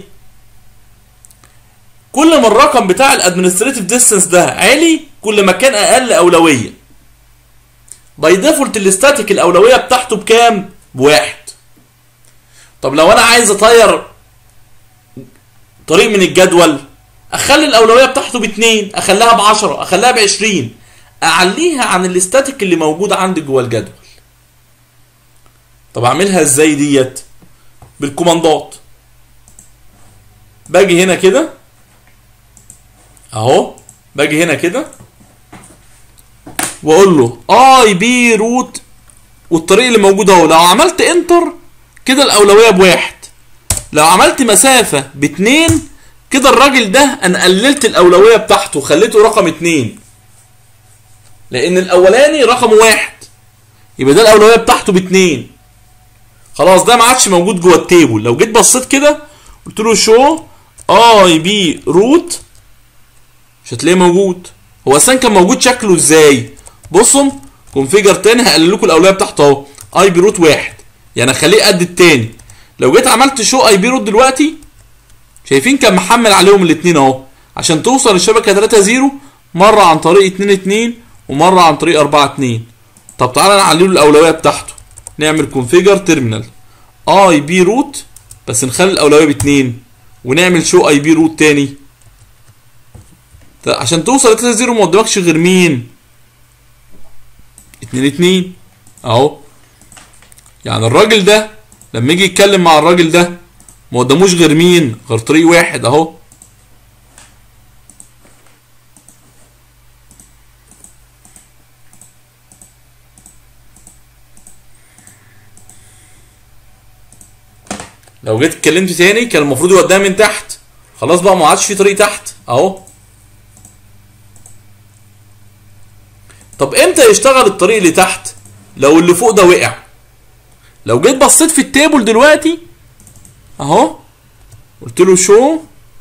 كل ما الرقم بتاع الادمنستريتيف ديستانس ده عالي كل ما كان اقل اولويه باي ديفولت الاستاتيك الاولويه بتاعته بكام بواحد طب لو انا عايز اطير طريق من الجدول اخلي الاولويه بتاعته باتنين اخليها بعشرة اخليها بعشرين اعليها عن الاستاتيك اللي موجود عندي جوه الجدول طب اعملها ازاي ديت بالكوماندات باجي هنا كده اهو باجي هنا كده واقول له اي بي روت والطريق اللي موجود اهو لو عملت انتر كده الاولويه بواحد لو عملت مسافه باتنين كده الراجل ده انا قللت الاولويه بتاعته خليته رقم اتنين لان الاولاني رقم واحد يبقى ده الاولويه بتاعته باتنين خلاص ده ما عادش موجود جوه التيبل لو جيت بصيت كده قلت له شو اي بي روت مش هتلاقيه موجود هو اصلا كان موجود شكله ازاي بصوا كونفيجر تاني هقلل لكم الاولويه بتاعته اهو اي بي روت واحد يعني اخليه قد التاني لو جيت عملت شو اي بي روت دلوقتي شايفين كان محمل عليهم الاثنين اهو عشان توصل للشبكه 3 0 مره عن طريق 2 2 ومره عن طريق 4 2 طب تعالى نعلي له الاولويه بتاعته نعمل كونفيجر تيرمينال اي بي روت بس نخلي الاولويه باتنين ونعمل شو اي بي روت تاني عشان توصل ل 3 0 ما قدامكش غير مين 2 2 اهو يعني الراجل ده لما يجي يتكلم مع الراجل ده ما قداموش غير مين غير طريق واحد اهو لو جيت اتكلمت تاني كان المفروض يوديها من تحت خلاص بقى ما عادش في طريق تحت اهو طب امتى يشتغل الطريق اللي تحت لو اللي فوق ده وقع لو جيت بصيت في التيبل دلوقتي اهو قلت له شو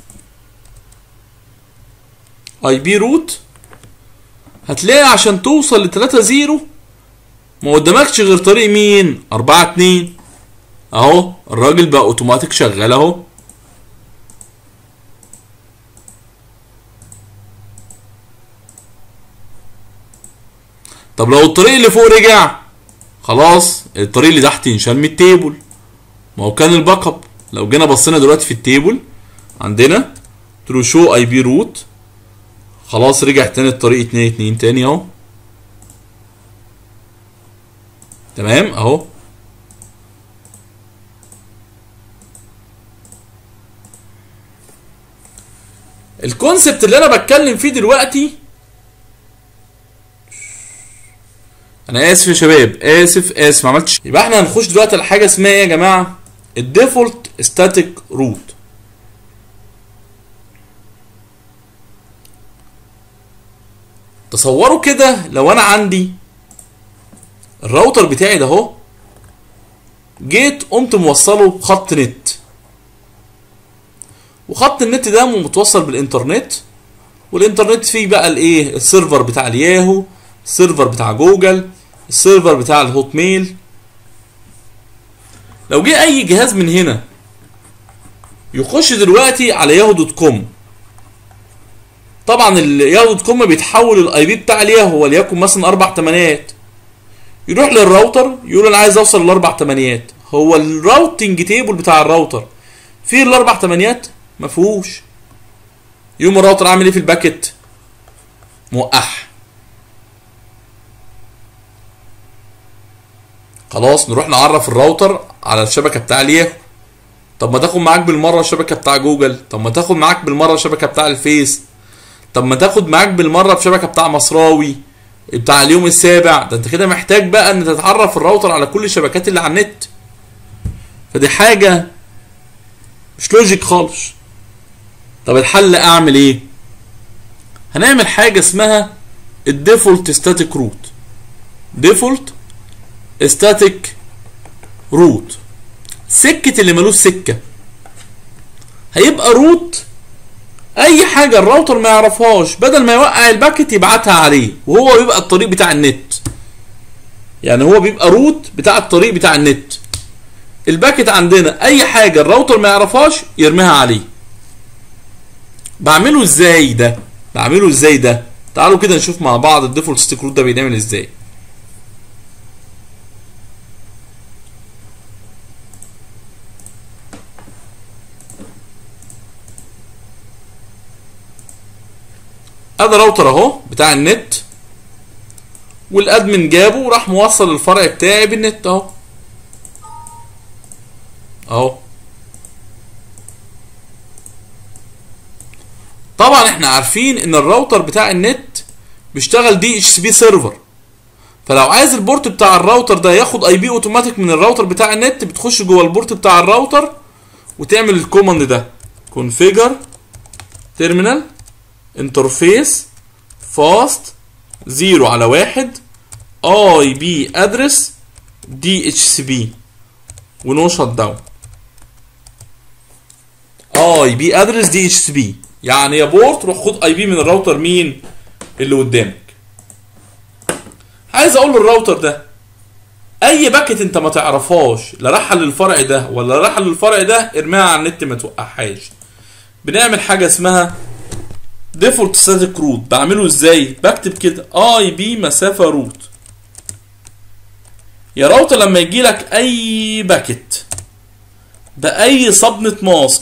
اي بي روت هتلاقي عشان توصل ل 3 0 ما قدامكش غير طريق مين 4 2 اهو الراجل بقى اوتوماتيك شغال اهو طب لو الطريق اللي فوق رجع خلاص الطريق اللي تحت ينشال من التيبل ما هو كان الباك اب لو جينا بصينا دلوقتي في التيبل عندنا قلت له شو اي بي روت خلاص رجع تاني الطريق 2 2 تاني اهو تمام اهو الكونسبت اللي انا بتكلم فيه دلوقتي انا اسف يا شباب اسف اسف ما عملتش يبقى احنا هنخش دلوقتي على حاجه اسمها ايه يا جماعه الديفولت ستاتيك روت تصوروا كده لو انا عندي الراوتر بتاعي ده اهو جيت قمت موصله بخط نت وخط النت ده متوصل بالانترنت والانترنت فيه بقى الايه السيرفر بتاع الياهو السيرفر بتاع جوجل السيرفر بتاع الهوت ميل لو جه اي جهاز من هنا يخش دلوقتي على ياهو دوت كوم طبعا اللي ياخد كوم بيتحول الاي بي بتاع الياهو وليكن مثلا اربع تمانيات يروح للراوتر يقول انا عايز اوصل لاربع تمانيات هو الراوتنج تيبل بتاع الراوتر فيه الاربع تمانيات ما فيهوش يوم الراوتر عامل ايه في الباكت موقعها خلاص نروح نعرف الراوتر على الشبكه بتاع الياهو طب ما تاخد معاك بالمره الشبكه بتاع جوجل طب ما تاخد معاك بالمره الشبكه بتاع الفيس طب ما تاخد معاك بالمره الشبكه بتاع مصراوي بتاع اليوم السابع ده انت كده محتاج بقى ان تتعرف الراوتر على كل الشبكات اللي على النت فدي حاجه مش لوجيك خالص طب الحل اعمل ايه هنعمل حاجه اسمها الديفولت ستاتيك روت ديفولت ستاتيك روت سكه اللي ملوش سكه هيبقى روت اي حاجه الراوتر ما يعرفهاش بدل ما يوقع الباكت يبعتها عليه وهو بيبقى الطريق بتاع النت يعني هو بيبقى روت بتاع الطريق بتاع النت الباكت عندنا اي حاجه الراوتر ما يعرفهاش يرميها عليه بعمله ازاي ده بعمله ازاي ده تعالوا كده نشوف مع بعض الديفولت ستيك روت ده بيتعمل ازاي ادي راوتر اهو بتاع النت والادمن جابه وراح موصل الفرع بتاعي بالنت اهو اهو طبعا احنا عارفين ان الراوتر بتاع النت بيشتغل دي اتش سي بي سيرفر فلو عايز البورت بتاع الراوتر ده ياخد اي بي اوتوماتيك من الراوتر بتاع النت بتخش جوه البورت بتاع الراوتر وتعمل الكوماند ده configure terminal انترفيس فاست زيرو على واحد اي بي ادرس دي اتش سي بي ونو شت داون اي بي ادرس دي اتش سي بي يعني يا بورت روح خد اي بي من الراوتر مين اللي قدامك عايز اقول للراوتر ده اي باكت انت ما تعرفهاش لا رايحه للفرع ده ولا رايحه للفرع ده ارميها على النت ما توقعهاش بنعمل حاجه اسمها ديفولت ستاتيك روت بعمله ازاي بكتب كده اي بي مسافه روت يا راوتر لما يجي لك اي باكت باي صبنه ماسك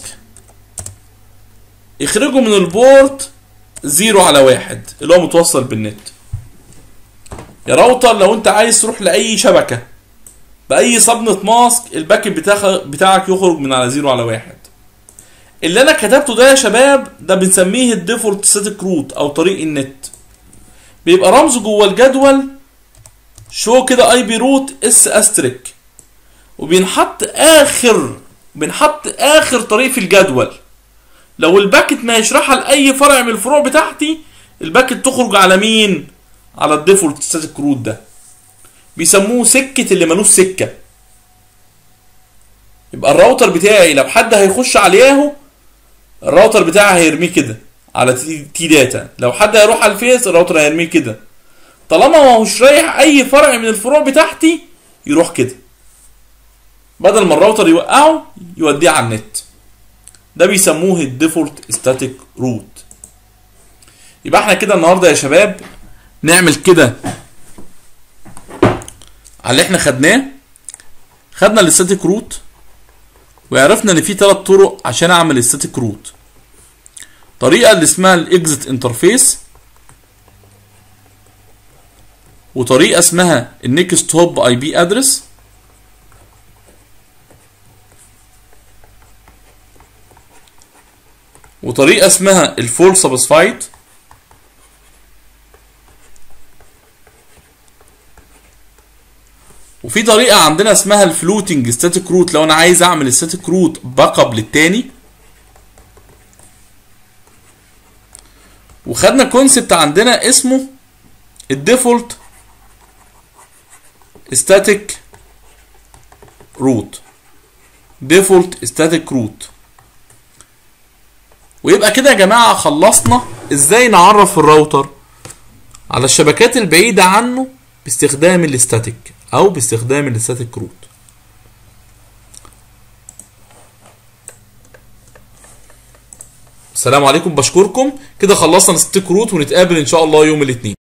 اخرجه من البورت زيرو على واحد اللي هو متوصل بالنت يا راوتر لو انت عايز تروح لاي شبكه باي صبنه ماسك الباكت بتاعك بتاعك يخرج من على زيرو على واحد اللي انا كتبته ده يا شباب ده بنسميه الديفولت ستاتيك روت او طريق النت بيبقى رمز جوه الجدول شو كده اي بي روت اس استريك وبينحط اخر بنحط اخر طريق في الجدول لو الباكت ما يشرحها لاي فرع من الفروع بتاعتي الباكت تخرج على مين على الديفولت ستاتيك روت ده بيسموه سكه اللي ملوش سكه يبقى الراوتر بتاعي لو حد هيخش على الياهو الراوتر بتاعي هيرميه كده على تي, تي داتا لو حد هيروح على الفيس الراوتر هيرميه كده طالما ما هوش رايح اي فرع من الفروع بتاعتي يروح كده بدل ما الراوتر يوقعه يوديه على النت ده بيسموه الديفولت ستاتيك روت يبقى احنا كده النهارده يا شباب نعمل كده على اللي احنا خدناه خدنا الستاتيك روت وعرفنا ان في ثلاث طرق عشان اعمل الستاتيك روت طريقه اللي اسمها الاكزit انترفيس وطريقه اسمها النكست هوب اي بي ادرس وطريقه اسمها الفول سبسفايد وفي طريقه عندنا اسمها الفلوتنج ستاتيك روت لو انا عايز اعمل الستاتيك روت باك اب للتاني وخدنا كونسبت عندنا اسمه الديفولت ستاتيك روت ديفولت ستاتيك روت ويبقى كده يا جماعه خلصنا ازاي نعرف الراوتر على الشبكات البعيده عنه باستخدام الاستاتيك او باستخدام الستاتيك روت السلام عليكم بشكركم كده خلصنا ستيك روت ونتقابل ان شاء الله يوم الاثنين